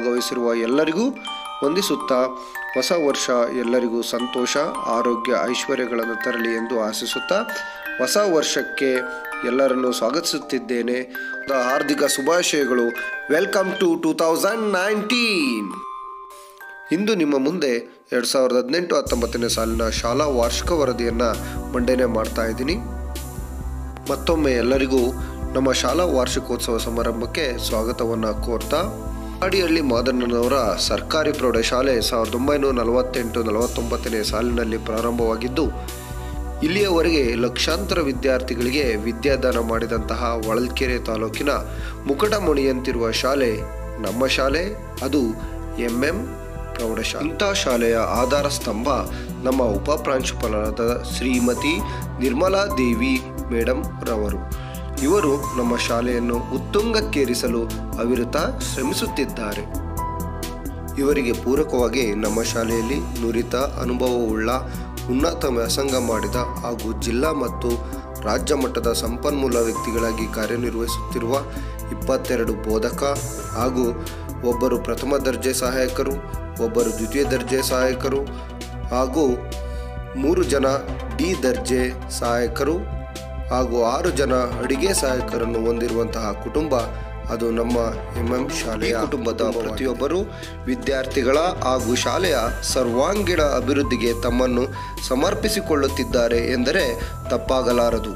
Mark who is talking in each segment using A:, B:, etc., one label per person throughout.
A: ಭಾಗವಹಿಸಿರುವ ಎಲ್ಲರಿಗೂ ವಂದಿಸುತ್ತಾ ಹೊಸ ವರ್ಷ ಎಲ್ಲರಿಗೂ ಸಂತೋಷ ಆರೋಗ್ಯ ಐಶ್ವರ್ಯಗಳನ್ನು ತರಲಿ ಎಂದು ಆಶಿಸುತ್ತಾ ಹೊಸ ವರ್ಷಕ್ಕೆ ಎಲ್ಲರನ್ನು ಸ್ವಾಗತಿಸುತ್ತಿದ್ದೇನೆ ಹಾರ್ದಿಕ ಶುಭಾಶಯಗಳು welcome to two thousand nineteen ಇಂದು ನಿಮ್ಮ ಮುಂದೆ ಎರಡು ಸಾವಿರದ ಹದಿನೆಂಟು ಹತ್ತೊಂಬತ್ತನೇ ಸಾಲಿನ ಶಾಲಾ ವಾರ್ಷಿಕ ವರದಿಯನ್ನು ಮಂಡನೆ ಮಾಡ್ತಾ ಇದ್ದೀನಿ ಮತ್ತೊಮ್ಮೆ ಎಲ್ಲರಿಗೂ ನಮ್ಮ ಶಾಲಾ ವಾರ್ಷಿಕೋತ್ಸವ ಸಮಾರಂಭಕ್ಕೆ ಸ್ವಾಗತವನ್ನು ಕೋರ್ತಾ ಅಡಿಹಳ್ಳಿ ಮಾದಣ್ಣನವರ ಸರ್ಕಾರಿ ಪ್ರೌಢಶಾಲೆ ಸಾವಿರದ ಒಂಬೈನೂರ ನಲವತ್ತೆಂಟು ನಲವತ್ತೊಂಬತ್ತನೇ ಸಾಲಿನಲ್ಲಿ ಪ್ರಾರಂಭವಾಗಿದ್ದು ಇಲ್ಲಿಯವರೆಗೆ ಲಕ್ಷಾಂತರ ವಿದ್ಯಾರ್ಥಿಗಳಿಗೆ ವಿದ್ಯಾದಾನ ಮಾಡಿದಂತಹ ಹೊಳಲ್ಕೆರೆ ತಾಲೂಕಿನ ಮುಕಟಮಣಿಯಂತಿರುವ ಶಾಲೆ ನಮ್ಮ ಶಾಲೆ ಅದು ಎಂ ಎಂ ಪ್ರೌಢಶಾಲೆ ಇಂಥ ಶಾಲೆಯ ಆಧಾರ ಸ್ತಂಭ ನಮ್ಮ ಉಪ ಪ್ರಾಂಶುಪಾಲರಾದ ಶ್ರೀಮತಿ ನಿರ್ಮಲಾ ದೇವಿ ಮೇಡಮ್ ರವರು ಇವರು ನಮ್ಮ ಶಾಲೆಯನ್ನು ಉತ್ತುಂಗಕ್ಕೇರಿಸಲು ಅವಿರತ ಶ್ರಮಿಸುತ್ತಿದ್ದಾರೆ ಇವರಿಗೆ ಪೂರಕವಾಗಿ ನಮ್ಮ ಶಾಲೆಯಲ್ಲಿ ನುರಿತ ಅನುಭವವುಳ್ಳ ಉನ್ನತ ವ್ಯಾಸಂಗ ಮಾಡಿದ ಹಾಗೂ ಜಿಲ್ಲಾ ಮತ್ತು ರಾಜ್ಯ ಮಟ್ಟದ ಸಂಪನ್ಮೂಲ ವ್ಯಕ್ತಿಗಳಾಗಿ ಕಾರ್ಯನಿರ್ವಹಿಸುತ್ತಿರುವ ಇಪ್ಪತ್ತೆರಡು ಬೋಧಕ ಹಾಗೂ ಒಬ್ಬರು ಪ್ರಥಮ ದರ್ಜೆ ಸಹಾಯಕರು ಒಬ್ಬರು ದ್ವಿತೀಯ ದರ್ಜೆ ಸಹಾಯಕರು ಹಾಗೂ ಮೂರು ಜನ ಡಿ ದರ್ಜೆ ಸಹಾಯಕರು ಹಾಗೂ ಆರು ಜನ ಅಡಿಗೆ ಸಹಾಯಕರನ್ನು ಹೊಂದಿರುವಂತಹ ಕುಟುಂಬ ಅದು ನಮ್ಮ ಎಂ ಎಂ ಶಾಲೆಯ ಕುಟುಂಬದ ಪ್ರತಿಯೊಬ್ಬರು ವಿದ್ಯಾರ್ಥಿಗಳ ಹಾಗೂ ಶಾಲೆಯ ಸರ್ವಾಂಗೀಣ ಅಭಿವೃದ್ಧಿಗೆ ತಮ್ಮನ್ನು ಸಮರ್ಪಿಸಿಕೊಳ್ಳುತ್ತಿದ್ದಾರೆ ಎಂದರೆ ತಪ್ಪಾಗಲಾರದು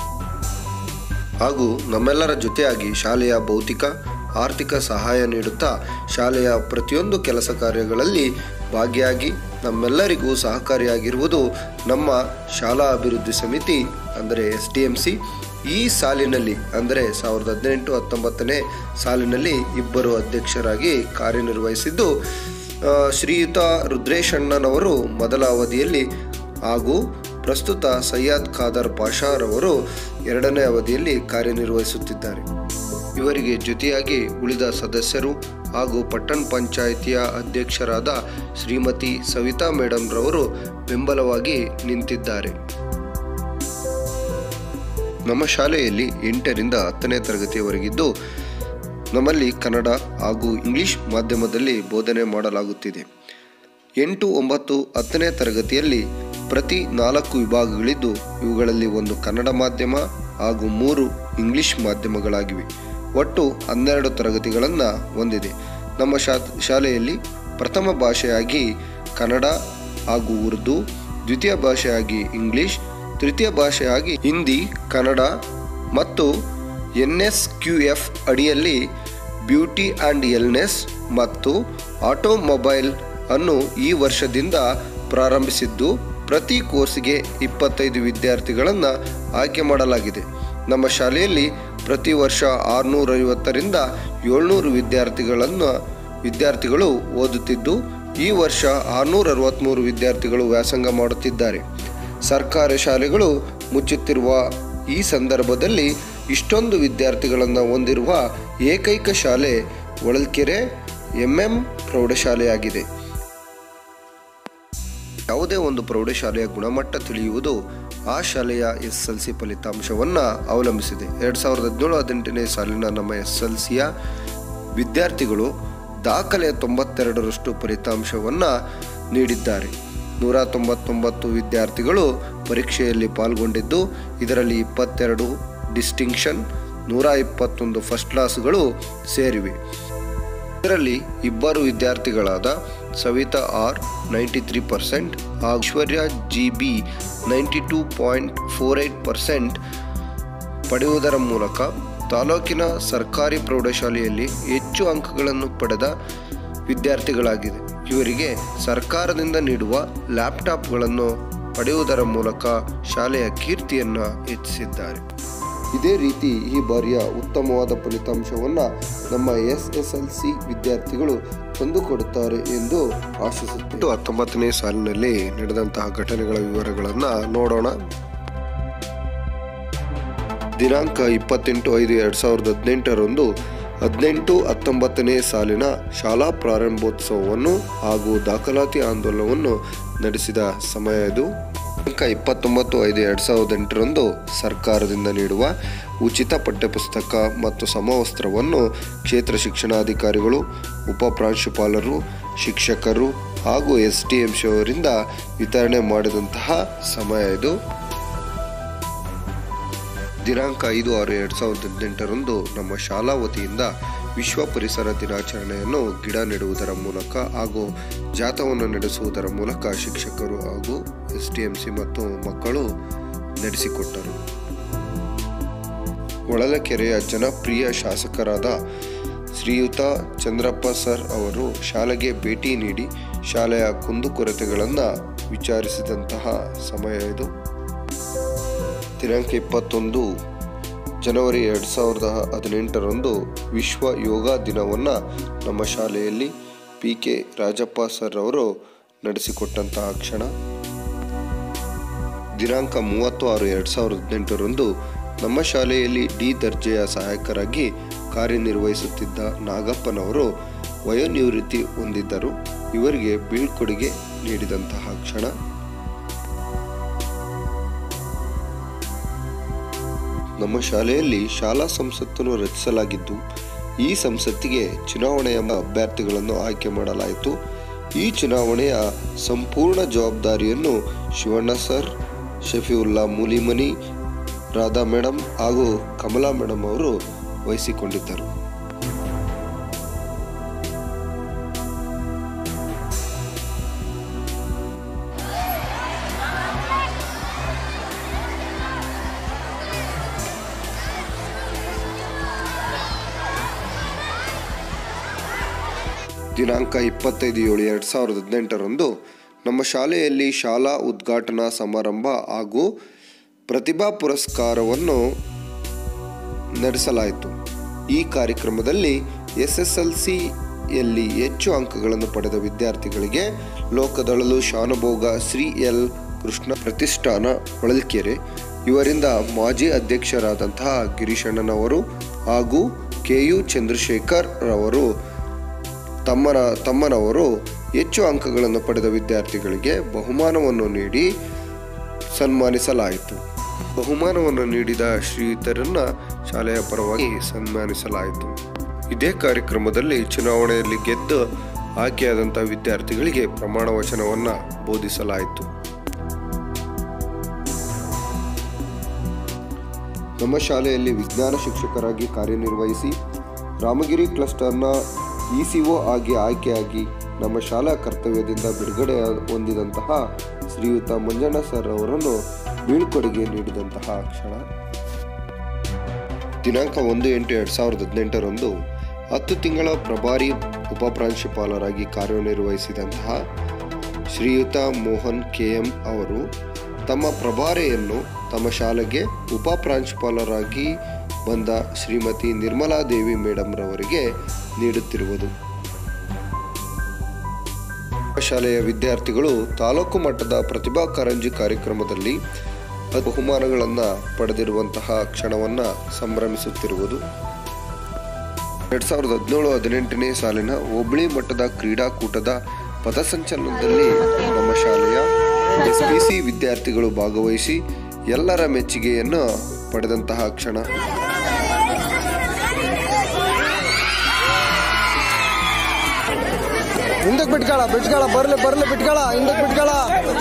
A: ಹಾಗೂ ನಮ್ಮೆಲ್ಲರ ಜೊತೆಯಾಗಿ ಶಾಲೆಯ ಭೌತಿಕ ಆರ್ಥಿಕ ಸಹಾಯ ನೀಡುತ್ತಾ ಶಾಲೆಯ ಪ್ರತಿಯೊಂದು ಕೆಲಸ ಕಾರ್ಯಗಳಲ್ಲಿ ಭಾಗಿಯಾಗಿ ನಮ್ಮೆಲ್ಲರಿಗೂ ಸಹಕಾರಿಯಾಗಿರುವುದು ನಮ್ಮ ಶಾಲಾ ಅಭಿವೃದ್ಧಿ ಸಮಿತಿ ಅಂದರೆ ಎಸ್ ಡಿ ಎಂ ಸಿ ಈ ಸಾಲಿನಲ್ಲಿ ಅಂದರೆ ಸಾವಿರದ ಹದಿನೆಂಟು ಹತ್ತೊಂಬತ್ತನೇ ಸಾಲಿನಲ್ಲಿ ಇಬ್ಬರು ಅಧ್ಯಕ್ಷರಾಗಿ ಕಾರ್ಯನಿರ್ವಹಿಸಿದ್ದು ಆ, ಶ್ರೀಯುತ ರುದ್ರೇಶಣ್ಣನವರು ಮೊದಲ ಅವಧಿಯಲ್ಲಿ ಹಾಗೂ ಪ್ರಸ್ತುತ ಸಯ್ಯದ್ ಖಾದರ್ ಪಾಷಾರವರು ಎರಡನೇ ಅವಧಿಯಲ್ಲಿ ಕಾರ್ಯನಿರ್ವಹಿಸುತ್ತಿದ್ದಾರೆ ಇವರಿಗೆ ಜೊತೆಯಾಗಿ ಉಳಿದ ಸದಸ್ಯರು ಹಾಗೂ ಪಟ್ಟಣ ಪಂಚಾಯಿತಿಯ ಅಧ್ಯಕ್ಷರಾದ ಶ್ರೀಮತಿ ಸವಿತಾ ಮೇಡಮ್ ರವರು ಬೆಂಬಲವಾಗಿ ನಿಂತಿದ್ದಾರೆ ನಮ್ಮ ಶಾಲೆಯಲ್ಲಿ ಎಂಟರಿಂದ ಹತ್ತನೇ ತರಗತಿಯವರೆಗಿದ್ದು ನಮ್ಮಲ್ಲಿ ಕನ್ನಡ ಹಾಗೂ ಇಂಗ್ಲಿಷ್ ಮಾಧ್ಯಮದಲ್ಲಿ ಬೋಧನೆ ಮಾಡಲಾಗುತ್ತಿದೆ ಎಂಟು ಒಂಬತ್ತು ಹತ್ತನೇ ತರಗತಿಯಲ್ಲಿ ಪ್ರತಿ ನಾಲ್ಕು ವಿಭಾಗಗಳಿದ್ದು ಇವುಗಳಲ್ಲಿ ಒಂದು ಕನ್ನಡ ಮಾಧ್ಯಮ ಹಾಗೂ ಮೂರು ಇಂಗ್ಲಿಷ್ ಮಾಧ್ಯಮಗಳಾಗಿವೆ ಒಟ್ಟು ಹನ್ನೆರಡು ತರಗತಿಗಳನ್ನು ಹೊಂದಿದೆ ನಮ್ಮ ಶಾ ಶಾಲೆಯಲ್ಲಿ ಪ್ರಥಮ ಭಾಷೆಯಾಗಿ ಕನ್ನಡ ಹಾಗೂ ಉರ್ದು ದ್ವಿತೀಯ ಭಾಷೆಯಾಗಿ ಇಂಗ್ಲಿಷ್ ತೃತೀಯ ಭಾಷೆಯಾಗಿ ಹಿಂದಿ ಕನ್ನಡ ಮತ್ತು ಎನ್ ಎಸ್ ಕ್ಯೂ ಎಫ್ ಅಡಿಯಲ್ಲಿ ಬ್ಯೂಟಿ ಆ್ಯಂಡ್ ಎಲ್ನೆಸ್ ಮತ್ತು ಆಟೋಮೊಬೈಲ್ ಅನ್ನು ಈ ವರ್ಷದಿಂದ ಪ್ರಾರಂಭಿಸಿದ್ದು ಪ್ರತಿ ಕೋರ್ಸ್ಗೆ ಇಪ್ಪತ್ತೈದು ವಿದ್ಯಾರ್ಥಿಗಳನ್ನು ಆಯ್ಕೆ ಮಾಡಲಾಗಿದೆ ನಮ್ಮ ಶಾಲೆಯಲ್ಲಿ ಪ್ರತಿ ವರ್ಷ ಆರುನೂರೈವತ್ತರಿಂದ ಏಳ್ನೂರು ವಿದ್ಯಾರ್ಥಿಗಳನ್ನು ವಿದ್ಯಾರ್ಥಿಗಳು ಓದುತ್ತಿದ್ದು ಈ ವರ್ಷ ಆರುನೂರ ಅರವತ್ತ್ಮೂರು ವಿದ್ಯಾರ್ಥಿಗಳು ವ್ಯಾಸಂಗ ಮಾಡುತ್ತಿದ್ದಾರೆ ಸರ್ಕಾರಿ ಶಾಲೆಗಳು ಮುಚ್ಚುತ್ತಿರುವ ಈ ಸಂದರ್ಭದಲ್ಲಿ ಇಷ್ಟೊಂದು ವಿದ್ಯಾರ್ಥಿಗಳನ್ನು ಹೊಂದಿರುವ ಏಕೈಕ ಶಾಲೆ ಹೊಳಲ್ಕೆರೆ ಎಂ ಎಂ ಪ್ರೌಢಶಾಲೆಯಾಗಿದೆ ಯಾವುದೇ ಒಂದು ಪ್ರೌಢಶಾಲೆಯ ಗುಣಮಟ್ಟ ತಿಳಿಯುವುದು ಆ ಶಾಲೆಯ ಎಸ್ ಎಲ್ ಸಿ ಫಲಿತಾಂಶವನ್ನು ಅವಲಂಬಿಸಿದೆ ಎರಡು ಸಾವಿರದ ಹದಿನೇಳು ಹದಿನೆಂಟನೇ ಸಾಲಿನ ನಮ್ಮ ಎಸ್ ಎಲ್ ಸಿಯ ವಿದ್ಯಾರ್ಥಿಗಳು ದಾಖಲೆಯ ತೊಂಬತ್ತೆರಡರಷ್ಟು ಫಲಿತಾಂಶವನ್ನು ನೀಡಿದ್ದಾರೆ ನೂರ ತೊಂಬತ್ತೊಂಬತ್ತು ವಿದ್ಯಾರ್ಥಿಗಳು ಪರೀಕ್ಷೆಯಲ್ಲಿ ಪಾಲ್ಗೊಂಡಿದ್ದು ಇದರಲ್ಲಿ ಇಪ್ಪತ್ತೆರಡು ಡಿಸ್ಟಿಂಕ್ಷನ್ ನೂರ ಇಪ್ಪತ್ತೊಂದು ಫಸ್ಟ್ ಕ್ಲಾಸ್ಗಳು ಸೇರಿವೆ ಇದರಲ್ಲಿ ಇಬ್ಬರು ವಿದ್ಯಾರ್ಥಿಗಳಾದ Savitha R ninety three percent ಹಾಗೂ Aishwarya G B ninety two point four eight percent ಪಡೆಯುವುದರ ಮೂಲಕ ತಾಲೂಕಿನ ಸರ್ಕಾರಿ ಪ್ರೌಢಶಾಲೆಯಲ್ಲಿ ಹೆಚ್ಚು ಅಂಕಗಳನ್ನು ಪಡೆದ ವಿದ್ಯಾರ್ಥಿಗಳಾಗಿದೆ ಇವರಿಗೆ ಸರ್ಕಾರದಿಂದ ನೀಡುವ ಲ್ಯಾಪ್ಟಾಪ್ಗಳನ್ನು ಪಡೆಯುವುದರ ಮೂಲಕ ಶಾಲೆಯ ಕೀರ್ತಿಯನ್ನು ಹೆಚ್ಚಿಸಿದ್ದಾರೆ ಇದೇ ರೀತಿ ಈ ಬಾರಿಯ ಉತ್ತಮವಾದ ಫಲಿತಾಂಶವನ್ನು ನಮ್ಮ ಎಸ್ ಎಸ್ ಎಲ್ ಸಿ ವಿದ್ಯಾರ್ಥಿಗಳು ತಂದುಕೊಡುತ್ತಾರೆ ಎಂದು ಆಶಿಸುತ್ತೆ ಹತ್ತೊಂಬತ್ತನೇ ಸಾಲಿನಲ್ಲಿ ನಡೆದಂತಹ ಘಟನೆಗಳ ವಿವರಗಳನ್ನು ನೋಡೋಣ ದಿನಾಂಕ ಇಪ್ಪತ್ತೆಂಟು ಐದು ಎರಡು ಸಾವಿರದ ಹದಿನೆಂಟರಂದು ಹದಿನೆಂಟು ಹತ್ತೊಂಬತ್ತನೇ ಸಾಲಿನ ಶಾಲಾ ಪ್ರಾರಂಭೋತ್ಸವವನ್ನು ಹಾಗೂ ದಾಖಲಾತಿ ಆಂದೋಲನವನ್ನು ನಡೆಸಿದ ಸಮಯ ಇದು ದಿನಾಂಕ ಇಪ್ಪತ್ತೊಂಬತ್ತು ಐದು ಎರಡು ಸಾವಿರದ ಎಂಟರಂದು ಸರ್ಕಾರದಿಂದ ನೀಡುವ ಉಚಿತ ಪಠ್ಯಪುಸ್ತಕ ಮತ್ತು ಸಮವಸ್ತ್ರವನ್ನು ಕ್ಷೇತ್ರ ಶಿಕ್ಷಣಾಧಿಕಾರಿಗಳು ಉಪ ಪ್ರಾಂಶುಪಾಲರು ಶಿಕ್ಷಕರು ಹಾಗೂ ಎಸ್ ಟಿ ಎಂ ಅವರಿಂದ ವಿತರಣೆ ಮಾಡಿದಂತಹ ಸಮಯ ಇದು ದಿನಾಂಕ ಐದು ಆರು ಎರಡು ಸಾವಿರದ ಹದಿನೆಂಟರಂದು ನಮ್ಮ ಶಾಲಾ ವತಿಯಿಂದ ವಿಶ್ವ ಪರಿಸರ ದಿನಾಚರಣೆಯನ್ನು ಗಿಡ ನೆಡುವುದರ ಮೂಲಕ ಹಾಗೂ ಜಾಥವನ್ನು ನಡೆಸುವುದರ ಮೂಲಕ ಶಿಕ್ಷಕರು ಹಾಗೂ ಎಸ್ ಟಿ ಎಂ ಸಿ ಮತ್ತು ಮಕ್ಕಳು ನಡೆಸಿಕೊಟ್ಟರು ಹೊಳಲಕೆರೆಯ ಜನಪ್ರಿಯ ಶಾಸಕರಾದ ಶ್ರೀಯುತ ಚಂದ್ರಪ್ಪ ಸರ್ ಅವರು ಶಾಲೆಗೆ ಭೇಟಿ ನೀಡಿ ಶಾಲೆಯ ಕುಂದುಕೊರತೆಗಳನ್ನು ವಿಚಾರಿಸಿದಂತಹ ಸಮಯ ಇದು ದಿನಾಂಕ ಇಪ್ಪತ್ತೊಂದು ಜನವರಿ ಎರಡು ಸಾವಿರದ ಹದಿನೆಂಟರಂದು ವಿಶ್ವ ಯೋಗ ದಿನವನ್ನು ನಮ್ಮ ಶಾಲೆಯಲ್ಲಿ ಪಿ ಕೆ ರಾಜಪ್ಪ ಸರ್ ಅವರು ನಡೆಸಿಕೊಟ್ಟಂತಹ ಕ್ಷಣ ದಿನಾಂಕ ಮೂವತ್ತು ಆರು ಎರಡು ಸಾವಿರದ ಹದಿನೆಂಟರಂದು ನಮ್ಮ ಶಾಲೆಯಲ್ಲಿ ಡಿ ದರ್ಜೆಯ ಸಹಾಯಕರಾಗಿ ಕಾರ್ಯನಿರ್ವಹಿಸುತ್ತಿದ್ದ ನಾಗಪ್ಪನವರು ವಯೋನಿವೃತ್ತಿ ಹೊಂದಿದ್ದರು ಇವರಿಗೆ ಬೀಳ್ಕೊಡುಗೆ ನೀಡಿದಂತಹ ಕ್ಷಣ ನಮ್ಮ ಶಾಲೆಯಲ್ಲಿ ಶಾಲಾ ಸಂಸತ್ತನ್ನು ರಚಿಸಲಾಗಿದ್ದು ಈ ಸಂಸತ್ತಿಗೆ ಚುನಾವಣೆ ಎಂಬ ಅಭ್ಯರ್ಥಿಗಳನ್ನು ಆಯ್ಕೆ ಮಾಡಲಾಯಿತು ಈ ಚುನಾವಣೆಯ ಸಂಪೂರ್ಣ ಜವಾಬ್ದಾರಿಯನ್ನು ಶಿವಣ್ಣ ಸರ್ ಶಫಿವುಲ್ಲಾ ಮೂಲಿಮನಿ ರಾಧಾ ಮೇಡಮ್ ಹಾಗೂ ಕಮಲಾ ಮೇಡಮ್ ಅವರು ವಹಿಸಿಕೊಂಡಿದ್ದರು ದಿನಾಂಕ ಇಪ್ಪತ್ತೈದು ಏಳು ಎರಡು ಸಾವಿರದ ಹದಿನೆಂಟರಂದು ನಮ್ಮ ಶಾಲೆಯಲ್ಲಿ ಶಾಲಾ ಉದ್ಘಾಟನಾ ಸಮಾರಂಭ ಹಾಗೂ ಪ್ರತಿಭಾ ಪುರಸ್ಕಾರವನ್ನು ನಡೆಸಲಾಯಿತು ಈ ಕಾರ್ಯಕ್ರಮದಲ್ಲಿ ಎಸ್ ಎಸ್ ಎಲ್ ಸಿಯಲ್ಲಿ ಹೆಚ್ಚು ಅಂಕಗಳನ್ನು ಪಡೆದ ವಿದ್ಯಾರ್ಥಿಗಳಿಗೆ ಲೋಕದಳಲು ಶಾನುಭೋಗ ಶ್ರೀ ಎಲ್ ಕೃಷ್ಣ ಪ್ರತಿಷ್ಠಾನ ಹೊಳಲ್ಕೆರೆ ಇವರಿಂದ ಮಾಜಿ ಅಧ್ಯಕ್ಷರಾದಂತಹ ಗಿರೀಶಣ್ಣನವರು ಹಾಗೂ ಕೆ ಯು ಚಂದ್ರಶೇಖರ್ ರವರು ತಮ್ಮನ ತಮ್ಮನವರು ಹೆಚ್ಚು ಅಂಕಗಳನ್ನು ಪಡೆದ ವಿದ್ಯಾರ್ಥಿಗಳಿಗೆ ಬಹುಮಾನವನ್ನು ನೀಡಿ ಸನ್ಮಾನಿಸಲಾಯಿತು ಬಹುಮಾನವನ್ನು ನೀಡಿದ ಶ್ರೀಯುತರನ್ನ ಶಾಲೆಯ ಪರವಾಗಿ ಸನ್ಮಾನಿಸಲಾಯಿತು ಇದೇ ಕಾರ್ಯಕ್ರಮದಲ್ಲಿ ಚುನಾವಣೆಯಲ್ಲಿ ಗೆದ್ದು ಆಯ್ಕೆಯಾದಂಥ ವಿದ್ಯಾರ್ಥಿಗಳಿಗೆ ಪ್ರಮಾಣ ವಚನವನ್ನು ಬೋಧಿಸಲಾಯಿತು ನಮ್ಮ ಶಾಲೆಯಲ್ಲಿ ವಿಜ್ಞಾನ ಶಿಕ್ಷಕರಾಗಿ ಕಾರ್ಯನಿರ್ವಹಿಸಿ ರಾಮಗಿರಿ ಕ್ಲಸ್ಟರ್ನ ಇ ಸಿ ಒ ಆಗಿ ಆಯ್ಕೆಯಾಗಿ ನಮ್ಮ ಶಾಲಾ ಕರ್ತವ್ಯದಿಂದ ಬಿಡುಗಡೆ ಹೊಂದಿದಂತಹ ಶ್ರೀಯುತ ಮಂಜಣ್ಣ ಸರ್ ಅವರನ್ನು ಬೀಳ್ಕೊಡುಗೆ ನೀಡಿದಂತಹ ಕ್ಷಣ ದಿನಾಂಕ ಒಂದು ಎಂಟು ಎರಡು ಸಾವಿರದ ಹದಿನೆಂಟರಂದು ಹತ್ತು ತಿಂಗಳ ಪ್ರಭಾರಿ ಉಪಪ್ರಾಂಶುಪಾಲರಾಗಿ ಕಾರ್ಯನಿರ್ವಹಿಸಿದಂತಹ ಶ್ರೀಯುತ ಮೋಹನ್ ಕೆ ಎಂ ಅವರು ತಮ್ಮ ಪ್ರಭಾರೆಯನ್ನು ತಮ್ಮ ಶಾಲೆಗೆ ಉಪಪ್ರಾಂಶುಪಾಲರಾಗಿ ಬಂದ ಶ್ರೀಮತಿ ನಿರ್ಮಲಾದೇವಿ ಮೇಡಮ್ ರವರಿಗೆ ನೀಡುತ್ತಿರುವುದು ಶಾಲೆಯ ವಿದ್ಯಾರ್ಥಿಗಳು ತಾಲೂಕು ಮಟ್ಟದ ಪ್ರತಿಭಾ ಕಾರಂಜಿ ಕಾರ್ಯಕ್ರಮದಲ್ಲಿ ಬಹುಮಾನಗಳನ್ನು ಪಡೆದಿರುವಂತಹ ಕ್ಷಣವನ್ನು ಸಂಭ್ರಮಿಸುತ್ತಿರುವುದು ಎರಡ್ ಸಾವಿರದ ಹದಿನೇಳು ಹದಿನೆಂಟನೇ ಸಾಲಿನ ಹೋಬಳಿ ಮಟ್ಟದ ಕ್ರೀಡಾಕೂಟದ ಪಥಸಂಚಲನದಲ್ಲಿ ನಮ್ಮ ಶಾಲೆಯ ಎಸ್ ಪಿ ಸಿ ವಿದ್ಯಾರ್ಥಿಗಳು ಭಾಗವಹಿಸಿ ಎಲ್ಲರ ಮೆಚ್ಚುಗೆಯನ್ನು ಪಡೆದಂತಹ ಕ್ಷಣ
B: ಹಿಂದಕ್ಕೆ ಬಿಟ್ಕೊಳ ಬಿಟ್ಕೊಳ ಬರ್ಲಿ ಬರ್ಲಿ ಬಿಟ್ಕೊಳ ಹಿಂದಕ್ಕೆ ಬಿಟ್ಕೊಳ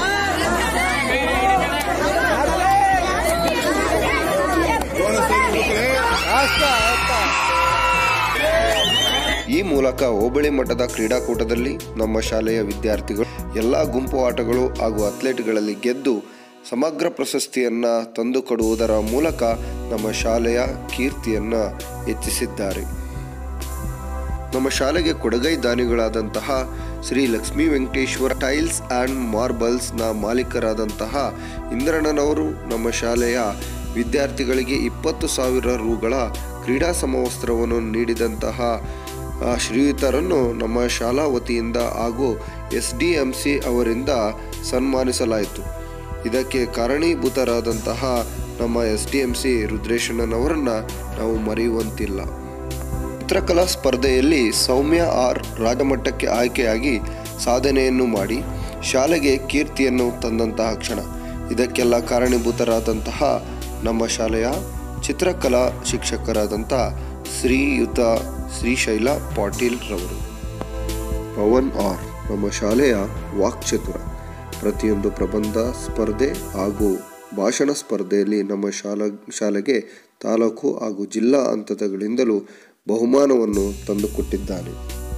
A: ಈ ಮೂಲಕ ಹೋಬಳಿ ಮಟ್ಟದ ಕ್ರೀಡಾಕೂಟದಲ್ಲಿ ನಮ್ಮ ಶಾಲೆಯ ವಿದ್ಯಾರ್ಥಿಗಳು ಎಲ್ಲ ಗುಂಪು ಆಟಗಳು ಹಾಗೂ ಅಥ್ಲೆಟ್ಗಳಲ್ಲಿ ಗೆದ್ದು ಸಮಗ್ರ ಪ್ರಶಸ್ತಿಯನ್ನ ತಂದುಕೊಡುವುದರ ಮೂಲಕ ನಮ್ಮ ಶಾಲೆಯ ಕೀರ್ತಿಯನ್ನ ಹೆಚ್ಚಿಸಿದ್ದಾರೆ ನಮ್ಮ ಶಾಲೆಗೆ ಕೊಡಗೈ ದಾನಿಗಳಾದಂತಹ ಶ್ರೀ ಲಕ್ಷ್ಮೀ ವೆಂಕಟೇಶ್ವರ ಟೈಲ್ಸ್ ಆ್ಯಂಡ್ ಮಾರ್ಬಲ್ಸ್ನ ಮಾಲೀಕರಾದಂತಹ ಇಂದ್ರಣ್ಣನವರು ನಮ್ಮ ಶಾಲೆಯ ವಿದ್ಯಾರ್ಥಿಗಳಿಗೆ ಇಪ್ಪತ್ತು ಸಾವಿರ ರುಗಳ ಕ್ರೀಡಾ ಸಮವಸ್ತ್ರವನ್ನು ನೀಡಿದಂತಹ ಆ ಶ್ರೀಯುತರನ್ನು ನಮ್ಮ ಶಾಲಾ ವತಿಯಿಂದ ಹಾಗೂ ಎಸ್ ಡಿ ಎಂ ಸಿ ಅವರಿಂದ ಸನ್ಮಾನಿಸಲಾಯಿತು ಇದಕ್ಕೆ ಕಾರಣೀಭೂತರಾದಂತಹ ನಮ್ಮ ಎಸ್ ಡಿ ಎಂ ಸಿ ರುದ್ರೇಶಣ್ಣನವರನ್ನು ನಾವು ಮರೆಯುವಂತಿಲ್ಲ ಚಿತ್ರಕಲಾ ಸ್ಪರ್ಧೆಯಲ್ಲಿ ಸೌಮ್ಯ ಆರ್ ರಾಜಮಟ್ಟಕ್ಕೆ ಆಯ್ಕೆಯಾಗಿ ಸಾಧನೆಯನ್ನು ಮಾಡಿ ಶಾಲೆಗೆ ಕೀರ್ತಿಯನ್ನು ತಂದಂತಹ ಕ್ಷಣ ಇದಕ್ಕೆಲ್ಲ ಕಾರಣೀಭೂತರಾದಂತಹ ನಮ್ಮ ಶಾಲೆಯ ಚಿತ್ರಕಲಾ ಶಿಕ್ಷಕರಾದಂಥ ಶ್ರೀಯುತ ಶ್ರೀಶೈಲ ಪಾಟೀಲ್ ರವರು ಪವನ್ ಆರ್ ನಮ್ಮ ಶಾಲೆಯ ವಾಕ್ಚತುರ ಪ್ರತಿಯೊಂದು ಪ್ರಬಂಧ ಸ್ಪರ್ಧೆ ಹಾಗೂ ಭಾಷಣ ಸ್ಪರ್ಧೆಯಲ್ಲಿ ನಮ್ಮ ಶಾಲಾ ಶಾಲೆಗೆ ತಾಲೂಕು ಹಾಗೂ ಜಿಲ್ಲಾ ಹಂತದಗಳಿಂದಲೂ ಬಹುಮಾನವನ್ನು ತಂದುಕೊಟ್ಟಿದ್ದಾನೆ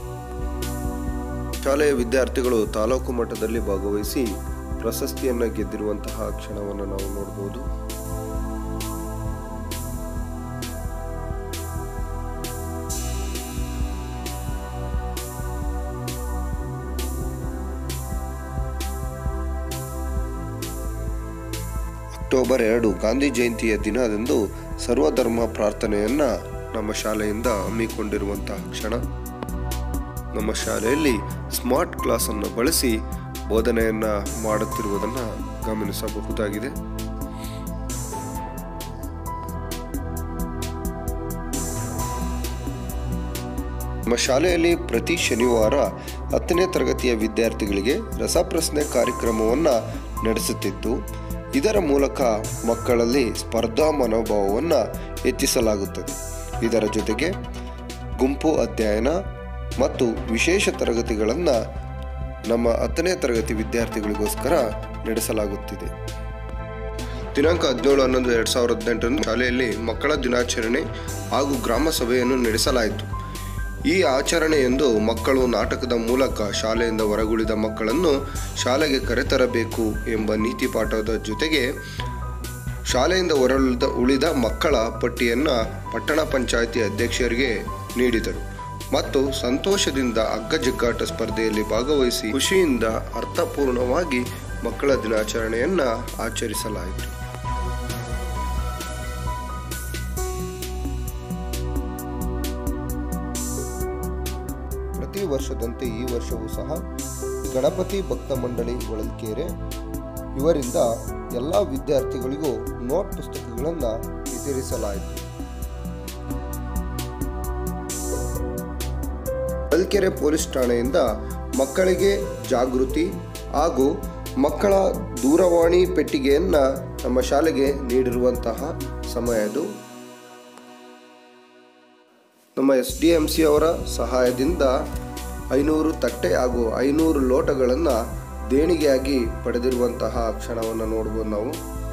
A: ಶಾಲೆಯ ವಿದ್ಯಾರ್ಥಿಗಳು ತಾಲೂಕು ಮಟ್ಟದಲ್ಲಿ ಭಾಗವಹಿಸಿ ಪ್ರಶಸ್ತಿಯನ್ನು ಗೆದ್ದಿರುವಂತಹ ಕ್ಷಣವನ್ನು ನಾವು ನೋಡಬಹುದು ಅಕ್ಟೋಬರ್ ಎರಡು ಗಾಂಧಿ ಜಯಂತಿಯ ದಿನದಂದು ಸರ್ವಧರ್ಮ ಪ್ರಾರ್ಥನೆಯನ್ನ ನಮ್ಮ ಶಾಲೆಯಿಂದ ಹಮ್ಮಿಕೊಂಡಿರುವಂತಹ ಕ್ಷಣ ನಮ್ಮ ಶಾಲೆಯಲ್ಲಿ ಸ್ಮಾರ್ಟ್ ಕ್ಲಾಸ್ ಅನ್ನು ಬಳಸಿ ಬೋಧನೆಯನ್ನ ಮಾಡುತ್ತಿರುವುದನ್ನು ಗಮನಿಸಬಹುದಾಗಿದೆ ನಮ್ಮ ಶಾಲೆಯಲ್ಲಿ ಪ್ರತಿ ಶನಿವಾರ ಹತ್ತನೇ ತರಗತಿಯ ವಿದ್ಯಾರ್ಥಿಗಳಿಗೆ ರಸಪ್ರಶ್ನೆ ಕಾರ್ಯಕ್ರಮವನ್ನು ನಡೆಸುತ್ತಿದ್ದು ಇದರ ಮೂಲಕ ಮಕ್ಕಳಲ್ಲಿ ಸ್ಪರ್ಧಾ ಮನೋಭಾವವನ್ನು ಹೆಚ್ಚಿಸಲಾಗುತ್ತದೆ ಇದರ ಜೊತೆಗೆ ಗುಂಪು ಅಧ್ಯಯನ ಮತ್ತು ವಿಶೇಷ ತರಗತಿಗಳನ್ನು ನಮ್ಮ ಹತ್ತನೇ ತರಗತಿ ವಿದ್ಯಾರ್ಥಿಗಳಿಗೋಸ್ಕರ ನಡೆಸಲಾಗುತ್ತಿದೆ ದಿನಾಂಕ ಹದಿನೇಳು ಹನ್ನೊಂದು ಎರಡು ಸಾವಿರದ ಹದಿನೆಂಟರಂದು ಶಾಲೆಯಲ್ಲಿ ಮಕ್ಕಳ ದಿನಾಚರಣೆ ಹಾಗೂ ಗ್ರಾಮ ಸಭೆಯನ್ನು ನಡೆಸಲಾಯಿತು ಈ ಆಚರಣೆಯಂದು ಮಕ್ಕಳು ನಾಟಕದ ಮೂಲಕ ಶಾಲೆಯಿಂದ ಹೊರಗುಳಿದ ಮಕ್ಕಳನ್ನು ಶಾಲೆಗೆ ಕರೆತರಬೇಕು ಎಂಬ ನೀತಿ ಪಾಠದ ಜೊತೆಗೆ ಶಾಲೆಯಿಂದ ಹೊರಳಿದ ಉಳಿದ ಮಕ್ಕಳ ಪಟ್ಟಿಯನ್ನು ಪಟ್ಟಣ ಪಂಚಾಯಿತಿ ಅಧ್ಯಕ್ಷರಿಗೆ ನೀಡಿದರು ಮತ್ತು ಸಂತೋಷದಿಂದ ಹಗ್ಗಜಗ್ಗಾಟ ಸ್ಪರ್ಧೆಯಲ್ಲಿ ಭಾಗವಹಿಸಿ ಖುಷಿಯಿಂದ ಅರ್ಥಪೂರ್ಣವಾಗಿ ಮಕ್ಕಳ ದಿನಾಚರಣೆಯನ್ನು ಆಚರಿಸಲಾಯಿತು ಪ್ರತಿ ವರ್ಷದಂತೆ ಈ ವರ್ಷವೂ ಸಹ ಗಣಪತಿ ಭಕ್ತ ಮಂಡಳಿ ಹೊಳಲ್ಕೆರೆ ಇವರಿಂದ ಎಲ್ಲ ವಿದ್ಯಾರ್ಥಿಗಳಿಗೂ ನೋಟ್ ಪುಸ್ತಕಗಳನ್ನು ವಿತರಿಸಲಾಯಿತು ಹೊಳಲ್ಕೆರೆ ಪೊಲೀಸ್ ಠಾಣೆಯಿಂದ ಮಕ್ಕಳಿಗೆ ಜಾಗೃತಿ ಹಾಗೂ ಮಕ್ಕಳ ದೂರವಾಣಿ ಪೆಟ್ಟಿಗೆಯನ್ನು ನಮ್ಮ ಶಾಲೆಗೆ ನೀಡಿರುವಂತಹ ಸಮಯದು ನಮ್ಮ ಎಸ್ ಡಿ ಎಂ ಸಿ ಅವರ ಸಹಾಯದಿಂದ ಐನೂರು ತಟ್ಟೆ ಹಾಗೂ ಐನೂರು ಲೋಟಗಳನ್ನು ದೇಣಿಗೆಯಾಗಿ ಪಡೆದಿರುವಂತಹ ಕ್ಷಣವನ್ನು ನೋಡ್ಬೋದು ನಾವು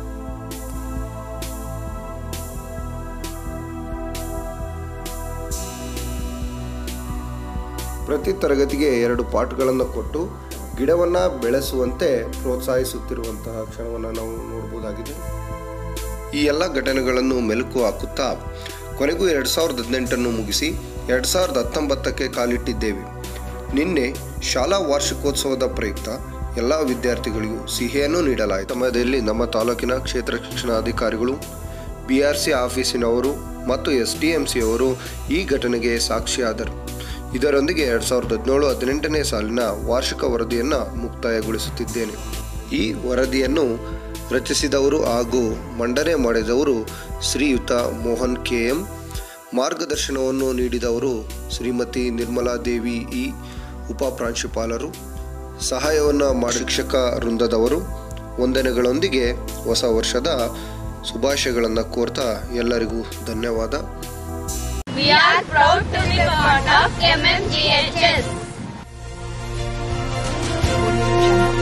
A: ಪ್ರತಿ ತರಗತಿಗೆ ಎರಡು ಪಾಟ್ಗಳನ್ನು ಕೊಟ್ಟು ಗಿಡವನ್ನು ಬೆಳೆಸುವಂತೆ ಪ್ರೋತ್ಸಾಹಿಸುತ್ತಿರುವಂತಹ ಕ್ಷಣವನ್ನು ನಾವು ನೋಡ್ಬೋದಾಗಿದೆ ಈ ಎಲ್ಲ ಘಟನೆಗಳನ್ನು ಮೆಲುಕು ಹಾಕುತ್ತಾ ಕೊನೆಗೂ ಎರಡು ಸಾವಿರದ ಹದಿನೆಂಟನ್ನು ಮುಗಿಸಿ ಎರಡು ಸಾವಿರದ ಹತ್ತೊಂಬತ್ತಕ್ಕೆ ಕಾಲಿಟ್ಟಿದ್ದೇವೆ ನಿನ್ನೆ ಶಾಲಾ ವಾರ್ಷಿಕೋತ್ಸವದ ಪ್ರಯುಕ್ತ ಎಲ್ಲ ವಿದ್ಯಾರ್ಥಿಗಳಿಗೂ ಸಿಹಿಯನ್ನು ನೀಡಲಾಯಿತು ಸಮಯದಲ್ಲಿ ನಮ್ಮ ತಾಲೂಕಿನ ಕ್ಷೇತ್ರ ಶಿಕ್ಷಣಾಧಿಕಾರಿಗಳು ಬಿ ಆರ್ ಸಿ ಆಫೀಸಿನವರು ಮತ್ತು ಎಸ್ ಡಿ ಎಂ ಸಿ ಅವರು ಈ ಘಟನೆಗೆ ಸಾಕ್ಷಿಯಾದರು ಇದರೊಂದಿಗೆ ಎರಡು ಸಾವಿರದ ಹದಿನೇಳು ಹದಿನೆಂಟನೇ ಸಾಲಿನ ವಾರ್ಷಿಕ ವರದಿಯನ್ನು ಮುಕ್ತಾಯಗೊಳಿಸುತ್ತಿದ್ದೇನೆ ಈ ವರದಿಯನ್ನು ರಚಿಸಿದವರು ಹಾಗೂ ಮಂಡನೆ ಮಾಡಿದವರು ಶ್ರೀಯುತ ಮೋಹನ್ ಕೆ ಎಂ ಮಾರ್ಗದರ್ಶನವನ್ನು ನೀಡಿದವರು ಶ್ರೀಮತಿ ನಿರ್ಮಲಾ ದೇವಿ ಇ ಉಪ ಪ್ರಾಂಶುಪಾಲರು ಸಹಾಯವನ್ನು ಮಾಡಿ ಶಿಕ್ಷಕ ವೃಂದದವರು ವಂದನೆಗಳೊಂದಿಗೆ ಹೊಸ ವರ್ಷದ ಶುಭಾಶಯಗಳನ್ನು ಕೋರ್ತಾ ಎಲ್ಲರಿಗೂ ಧನ್ಯವಾದ
C: We are proud to be part of MMGHS.